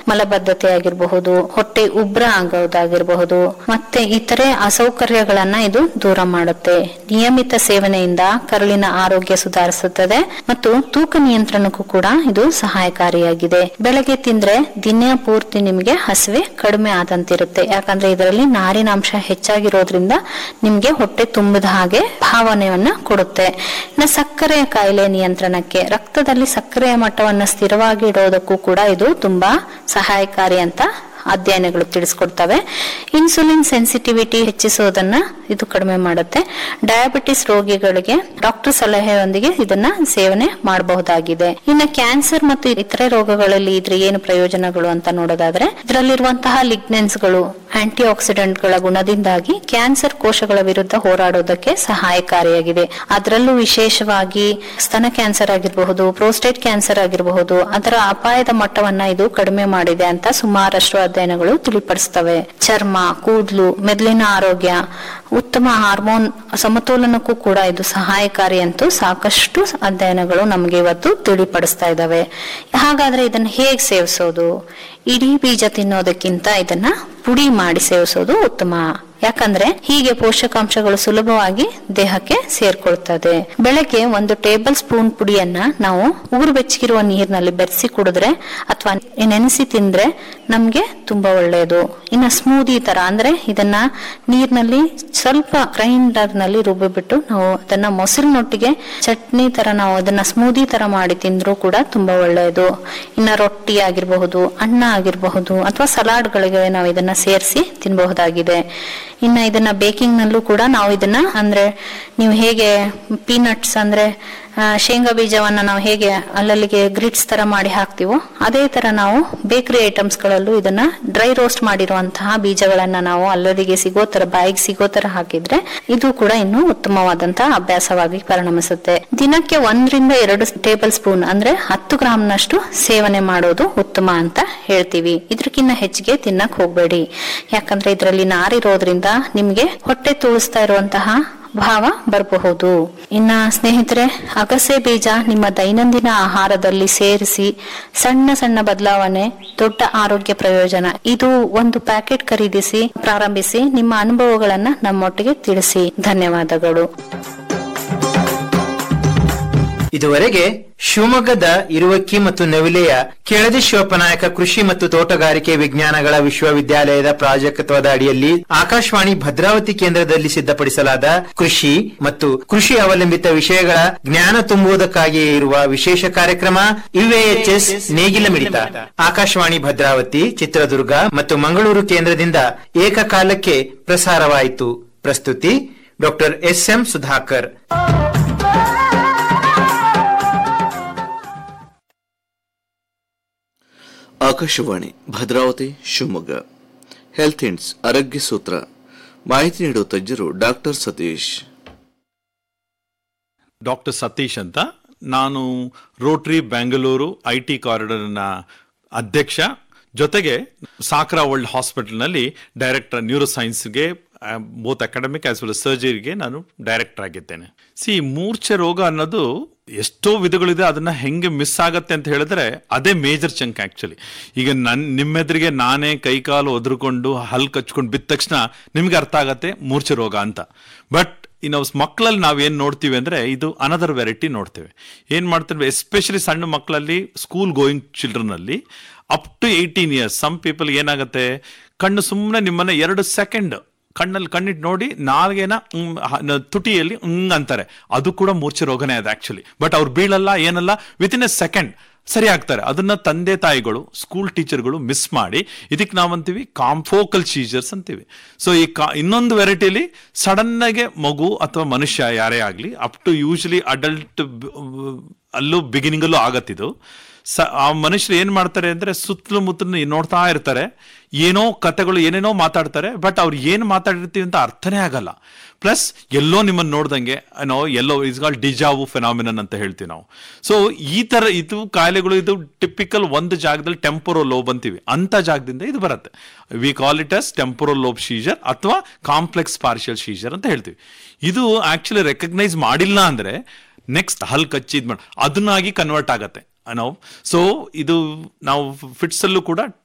ಮಲಬದ್ಧತೆ ಆಗಿರಬಹುದು ಹೊಟ್ಟೆ ಉಬ್ರ ಆಗೋದಾಗಿರಬಹುದು ಮತ್ತೆ ಇತರೆ ಅಸೌಕರ್ಯಗಳನ್ನ ಇದು ದೂರ ಮಾಡುತ್ತೆ ನಿಯಮಿತ ಸೇವನೆಯಿಂದ ಕರುಳಿನ ಆರೋಗ್ಯ ಸುಧಾರಿಸುತ್ತದೆ ಮತ್ತು ತೂಕ ನಿಯಂತ್ರಣಕ್ಕೂ ಕೂಡ ಇದು ಸಹಾಯಕಾರಿಯಾಗಿದೆ ಬೆಳಗ್ಗೆ ತಿಂದ್ರೆ ದಿನ ಪೂರ್ತಿ ನಿಮಗೆ ಹಸಿವೆ ಕಡಿಮೆ ಆದಂತಿರುತ್ತೆ ಯಾಕಂದ್ರೆ ಇದರಲ್ಲಿ ನಾರಿನಾಂಶ ಹೆಚ್ಚಾಗಿರೋದ್ರಿಂದ ನಿಮ್ಗೆ ಹೊಟ್ಟೆ ತುಂಬಿದ ಹಾಗೆ ಭಾವನೆಯನ್ನ ಕೊಡುತ್ತೆ ಇನ್ನು ಸಕ್ಕರೆಯ ಕಾಯಿಲೆ ನಿಯಂತ್ರಣಕ್ಕೆ ರಕ್ತದಲ್ಲಿ ಸಕ್ಕರೆಯ ಮಟ್ಟವನ್ನು ಸ್ಥಿರವಾಗಿ ಇಡೋದಕ್ಕೂ ಕೂಡ ಇದು ತುಂಬಾ ಸಹಾಯಕಾರಿ ಅಂತ ಅಧ್ಯಯನಗಳು ತಿಳಿಸ್ಕೊಡ್ತವೆ ಇನ್ಸುಲಿನ್ ಸೆನ್ಸಿಟಿವಿಟಿ ಹೆಚ್ಚಿಸೋದನ್ನ ಇದು ಕಡಿಮೆ ಮಾಡುತ್ತೆ ಡಯಾಬಿಟಿಸ್ ರೋಗಿಗಳಿಗೆ ಡಾಕ್ಟರ್ ಸಲಹೆಯೊಂದಿಗೆ ಇದನ್ನ ಸೇವನೆ ಮಾಡಬಹುದಾಗಿದೆ ಇನ್ನು ಕ್ಯಾನ್ಸರ್ ಮತ್ತು ಇತರೆ ರೋಗಗಳಲ್ಲಿ ಇದ್ರ ಏನು ಪ್ರಯೋಜನಗಳು ಅಂತ ನೋಡೋದಾದ್ರೆ ಇದರಲ್ಲಿರುವಂತಹ ಲಿಗ್ನೆನ್ಸ್ಗಳು ಆಂಟಿ ಆಕ್ಸಿಡೆಂಟ್ಗಳ ಗುಣದಿಂದಾಗಿ ಕ್ಯಾನ್ಸರ್ ಕೋಶಗಳ ವಿರುದ್ಧ ಹೋರಾಡೋದಕ್ಕೆ ಸಹಾಯಕಾರಿಯಾಗಿದೆ ಅದರಲ್ಲೂ ವಿಶೇಷವಾಗಿ ಸ್ತನ ಕ್ಯಾನ್ಸರ್ ಆಗಿರಬಹುದು ಪ್ರೋಸ್ಟೇಟ್ ಕ್ಯಾನ್ಸರ್ ಆಗಿರಬಹುದು ಅದರ ಅಪಾಯದ ಮಟ್ಟವನ್ನ ಇದು ಕಡಿಮೆ ಮಾಡಿದೆ ಅಂತ ಸುಮಾರಷ್ಟು ಅಧ್ಯಯನಗಳು ತಿಳಿಪಡಿಸ್ತವೆ ಚರ್ಮ ಕೂದಲು ಮೆದುಳಿನ ಆರೋಗ್ಯ ಉತ್ತಮ ಹಾರ್ಮೋನ್ ಸಮತೋಲನಕ್ಕೂ ಕೂಡ ಇದು ಸಹಾಯಕಾರಿ ಅಂತೂ ಸಾಕಷ್ಟು ಅಧ್ಯಯನಗಳು ನಮಗೆ ಇವತ್ತು ತಿಳಿಪಡಿಸ್ತಾ ಇದ್ದಾವೆ ಹಾಗಾದ್ರೆ ಇದನ್ನ ಹೇಗೆ ಸೇವಿಸೋದು ಇಡೀ ಬೀಜ ತಿನ್ನೋದಕ್ಕಿಂತ ಇದನ್ನ ಪುಡಿ ಮಾಡಿ ಸೇವಿಸೋದು ಉತ್ತಮ ಯಾಕಂದ್ರೆ ಹೀಗೆ ಪೋಷಕಾಂಶಗಳು ಸುಲಭವಾಗಿ ದೇಹಕ್ಕೆ ಸೇರ್ಕೊಳ್ತದೆ ಬೆಳಗ್ಗೆ ಒಂದು ಟೇಬಲ್ ಸ್ಪೂನ್ ಪುಡಿಯನ್ನ ನಾವು ಉಗುರು ಬೆಚ್ಚಗಿರುವ ನೀರಿನಲ್ಲಿ ಬೆರೆಸಿ ಕುಡಿದ್ರೆ ಅಥವಾ ನೆನೆಸಿ ತಿಂದ್ರೆ ನಮ್ಗೆ ತುಂಬಾ ಒಳ್ಳೆಯದು ಇನ್ನ ಸ್ಮೂದಿ ತರ ಅಂದ್ರೆ ಇದನ್ನ ನೀರಿನಲ್ಲಿ ಸ್ವಲ್ಪ ಗ್ರೈಂಡರ್ ನಲ್ಲಿ ರುಬ್ಬಿಬಿಟ್ಟು ನಾವು ಅದನ್ನ ಮೊಸರಿನೊಟ್ಟಿಗೆ ಚಟ್ನಿ ತರ ನಾವು ಅದನ್ನ ಸ್ಮೂದಿ ತರ ಮಾಡಿ ತಿಂದ್ರೂ ಕೂಡ ತುಂಬಾ ಒಳ್ಳೆಯದು ಇನ್ನ ರೊಟ್ಟಿ ಆಗಿರಬಹುದು ಅನ್ನ ಆಗಿರಬಹುದು ಅಥವಾ ಸಲಾಡ್ಗಳಿಗೆ ನಾವು ಇದನ್ನ ಸೇರಿಸಿ ತಿನ್ನಬಹುದಾಗಿದೆ ಇನ್ನ ಇದನ್ನ ಬೇಕಿಂಗ್ ನಲ್ಲೂ ಕೂಡ ನಾವು ಇದನ್ನ ಅಂದ್ರೆ ನೀವು ಹೇಗೆ ಪೀನಟ್ಸ್ ಅಂದ್ರೆ ಆ, ಶೇಂಗಾ ಬೀಜವನ್ನ ನಾವು ಹೇಗೆ ಅಲ್ಲಲ್ಲಿಗೆ ಗ್ರಿಟ್ಸ್ ತರ ಮಾಡಿ ಹಾಕ್ತಿವೋ ಅದೇ ತರ ನಾವು ಬೇಕರಿ ಐಟಮ್ಸ್ ಗಳಲ್ಲೂ ಇದನ್ನ ಡ್ರೈ ರೋಸ್ಟ್ ಮಾಡಿರುವಂತಹ ಬೀಜಗಳನ್ನ ನಾವು ಅಲ್ಲಲ್ಲಿಗೆ ಸಿಗೋ ತರ ಬಾಯಿಗೆ ಸಿಗೋ ತರ ಹಾಕಿದ್ರೆ ಇದು ಕೂಡ ಇನ್ನೂ ಉತ್ತಮವಾದಂತಹ ಅಭ್ಯಾಸವಾಗಿ ಪರಿಣಮಿಸುತ್ತೆ ದಿನಕ್ಕೆ ಒಂದರಿಂದ ಎರಡು ಟೇಬಲ್ ಸ್ಪೂನ್ ಅಂದ್ರೆ ಹತ್ತು ಗ್ರಾಮ್ನಷ್ಟು ಸೇವನೆ ಮಾಡೋದು ಉತ್ತಮ ಅಂತ ಹೇಳ್ತೀವಿ ಇದ್ರಕ್ಕಿಂತ ಹೆಚ್ಚಿಗೆ ತಿನ್ನಕ್ ಹೋಗ್ಬೇಡಿ ಯಾಕಂದ್ರೆ ಇದರಲ್ಲಿ ನಾರಿರೋದ್ರಿಂದ ನಿಮ್ಗೆ ಹೊಟ್ಟೆ ತುಳಿಸ್ತಾ ಇರುವಂತಹ ಭಾವ ಬರಬಹುದು ಇನ್ನ ಸ್ನೇಹಿತರೆ ಅಗಸೆ ಬೀಜ ನಿಮ್ಮ ದೈನಂದಿನ ಆಹಾರದಲ್ಲಿ ಸೇರಿಸಿ ಸಣ್ಣ ಸಣ್ಣ ಬದಲಾವಣೆ ದೊಡ್ಡ ಆರೋಗ್ಯ ಪ್ರಯೋಜನ ಇದು ಒಂದು ಪ್ಯಾಕೆಟ್ ಖರೀದಿಸಿ ಪ್ರಾರಂಭಿಸಿ ನಿಮ್ಮ ಅನುಭವಗಳನ್ನ ನಮ್ಮೊಟ್ಟಿಗೆ ತಿಳಿಸಿ ಧನ್ಯವಾದಗಳು ಇದುವರೆಗೆ ಶಿವಮೊಗ್ಗದ ಇರುವಕ್ಕಿ ಮತ್ತು ನವಿಲೆಯ ಕೆಳದಿ ಶಿವಪ್ಪನಾಯಕ ಕೃಷಿ ಮತ್ತು ತೋಟಗಾರಿಕೆ ವಿಜ್ಞಾನಗಳ ವಿಶ್ವವಿದ್ಯಾಲಯದ ಪ್ರಾಜೆಕ್ಟ್ವದ ಅಡಿಯಲ್ಲಿ ಆಕಾಶವಾಣಿ ಭದ್ರಾವತಿ ಕೇಂದ್ರದಲ್ಲಿ ಸಿದ್ಧಪಡಿಸಲಾದ ಕೃಷಿ ಮತ್ತು ಕೃಷಿ ಅವಲಂಬಿತ ವಿಷಯಗಳ ಜ್ಞಾನ ತುಂಬುವುದಕ್ಕಾಗಿಯೇ ಇರುವ ವಿಶೇಷ ಕಾರ್ಯಕ್ರಮ ಯುಎಎಚ್ಎಸ್ ನೇಗಿಲ ಮಿಡಿತ ಆಕಾಶವಾಣಿ ಭದ್ರಾವತಿ ಚಿತ್ರದುರ್ಗ ಮತ್ತು ಮಂಗಳೂರು ಕೇಂದ್ರದಿಂದ ಏಕಕಾಲಕ್ಕೆ ಪ್ರಸಾರವಾಯಿತು ಪ್ರಸ್ತುತಿ doctor S M Sudhakar Akashvani Bhadravathi Shivamogga health hints ಆರೋಗ್ಯ ಸೂತ್ರ ಮಾಹಿತಿ ನೀಡುವ ತಜ್ಞರು ಡಾಕ್ಟರ್ ಸತೀಶ್ ಡಾಕ್ಟರ್ ಸತೀಶ್ ಅಂತ ನಾನು ರೋಟ್ರಿ ಬೆಂಗಳೂರು ಐ ಟಿ ಕಾರಿಡರ್ನ ಅಧ್ಯಕ್ಷ ಜೊತೆಗೆ ಸಾಕ್ರಾ ವರ್ಲ್ಡ್ ಹಾಸ್ಪಿಟಲ್ನಲ್ಲಿ ಡೈರೆಕ್ಟರ್ ನ್ಯೂರೋ ಸೈನ್ಸ್ಗೆ ಬೋತ್ ಅಕಾಡೆಮಿಕ್ ಆಸ್ ವೆಲ್ ಸರ್ಜರಿಗೆ ನಾನು ಡೈರೆಕ್ಟರ್ ಆಗಿದ್ದೇನೆ ಸಿ ಮೂರ್ಛೆ ರೋಗ ಅನ್ನೋದು ಎಷ್ಟೋ ವಿಧಗಳಿದೆ ಅದನ್ನ ಹೆಂಗೆ ಮಿಸ್ ಆಗತ್ತೆ ಅಂತ ಹೇಳಿದ್ರೆ ಅದೇ ಮೇಜರ್ ಚಂಕ್ ಆಕ್ಚುಲಿ ಈಗ ನನ್ ನಿಮ್ಮೆದುರಿಗೆ ನಾನೇ ಕೈಕಾಲು ಒದ್ರುಕೊಂಡು ಹಲ್ ಕಚ್ಕೊಂಡು ಬಿದ್ದ ತಕ್ಷಣ ನಿಮ್ಗೆ ಅರ್ಥ ಆಗತ್ತೆ ಮೂರ್ಛೆ ರೋಗ ಅಂತ ಬಟ್ ಇನ್ನು ಮಕ್ಕಳಲ್ಲಿ ನಾವು ಏನು ನೋಡ್ತೀವಿ ಅಂದ್ರೆ ಇದು ಅನದರ್ ವೆರೈಟಿ ನೋಡ್ತೇವೆ ಏನು ಮಾಡ್ತೇವೆ ಎಸ್ಪೆಷಲಿ ಸಣ್ಣ ಮಕ್ಕಳಲ್ಲಿ ಸ್ಕೂಲ್ ಗೋಯಿಂಗ್ ಚಿಲ್ಡ್ರನ್ ಅಲ್ಲಿ up to eighteen years some people ಏನಾಗುತ್ತೆ ಕಣ್ಣು ಸುಮ್ಮನೆ ನಿಮ್ಮನ್ನ ಎರಡು ಸೆಕೆಂಡ್ ಕಣ್ಣಲ್ಲಿ ಕಣ್ಣಿಟ್ಟು ನೋಡಿ ನಾಲ್ಗೆನ ಮ್, ಹ- ನ- ತುಟಿಯಲ್ಲಿ ಹಂಗ್ ಅಂತಾರೆ ಅದು ಕೂಡ ಮೂರ್ಛೆ ರೋಗನೇ ಅದು ಆಕ್ಚುಲಿ ಬಟ್ ಅವ್ರು ಬೀಳಲ್ಲ ಏನಲ್ಲ ವಿತ್ ಇನ್ ಎ ಸೆಕೆಂಡ್ ಸರಿ ಆಗ್ತಾರೆ ಅದನ್ನ ತಂದೆ ತಾಯಿಗಳು ಸ್ಕೂಲ್ ಟೀಚರ್ಗಳು ಮಿಸ್ ಮಾಡಿ ಇದಕ್ಕೆ ನಾವಂತೀವಿ ಕಾಂಫೋಕಲ್ ಸೀಜರ್ಸ್ ಅಂತೀವಿ ಸೊ ಈ ಕಾ ಇನ್ನೊಂದು ವೆರೈಟಿಲಿ ಸಡನ್ ಆಗಿ ಮಗು ಅಥವಾ ಮನುಷ್ಯ ಯಾರೇ ಆಗಲಿ ಅಪ್ ಟು ಯೂಶಲಿ ಅಡಲ್ಟ್ ಅಲ್ಲೂ ಬಿಗಿನಿಂಗಲ್ಲೂ ಆಗತ್ತಿದು ಸ ಆ ಮನುಷ್ಯರು ಏನ್ ಮಾಡ್ತಾರೆ ಅಂದ್ರೆ ಸುತ್ತಲೂ ಮುತ್ತಲು ನೋಡ್ತಾ ಇರ್ತಾರೆ ಏನೋ ಕತೆಗಳು ಏನೇನೋ ಮಾತಾಡ್ತಾರೆ ಬಟ್ ಅವ್ರು ಏನು ಮಾತಾಡಿರ್ತೀವಿ ಅಂತ ಅರ್ಥನೇ ಆಗಲ್ಲ ಪ್ಲಸ್ ಎಲ್ಲೋ ನಿಮ್ಮನ್ನು ನೋಡ್ದಂಗೆ ಏನೋ ಎಲ್ಲೋ ಇಸ್ ಕಾಲ್ ಡಿಜಾವು ಫೆನಾಮಿನನ್ ಅಂತ ಹೇಳ್ತೀವಿ ನಾವು ಸೊ ಈ ತರ ಇದು ಕಾಯಿಲೆಗಳು ಇದು ಟಿಪಿಕಲ್ ಒಂದು ಜಾಗದಲ್ಲಿ ಟೆಂಪೋರೋ ಲೋಬ್ ಅಂತೀವಿ ಅಂತ ಜಾಗದಿಂದ ಇದು ಬರುತ್ತೆ we call it as temporal lobe seizure ಅಥವಾ ಕಾಂಪ್ಲೆಕ್ಸ್ ಪಾರ್ಷಿಯಲ್ ಶೀಜರ್ ಅಂತ ಹೇಳ್ತೀವಿ ಇದು ಆಕ್ಚುಲಿ ರೆಕಗ್ನೈಸ್ ಮಾಡಿಲ್ಲ ಅಂದ್ರೆ ನೆಕ್ಸ್ಟ್ ಹಲ್ ಕಚ್ಚಿದ್ ಮಾಡಿ ಅದನ್ನಾಗಿ ಕನ್ವರ್ಟ್ ಆಗತ್ತೆ ನಾವು ಸೊ ಇದು ನಾವು ಫಿಟ್ಸ್ ಅಲ್ಲೂ ಕೂಡ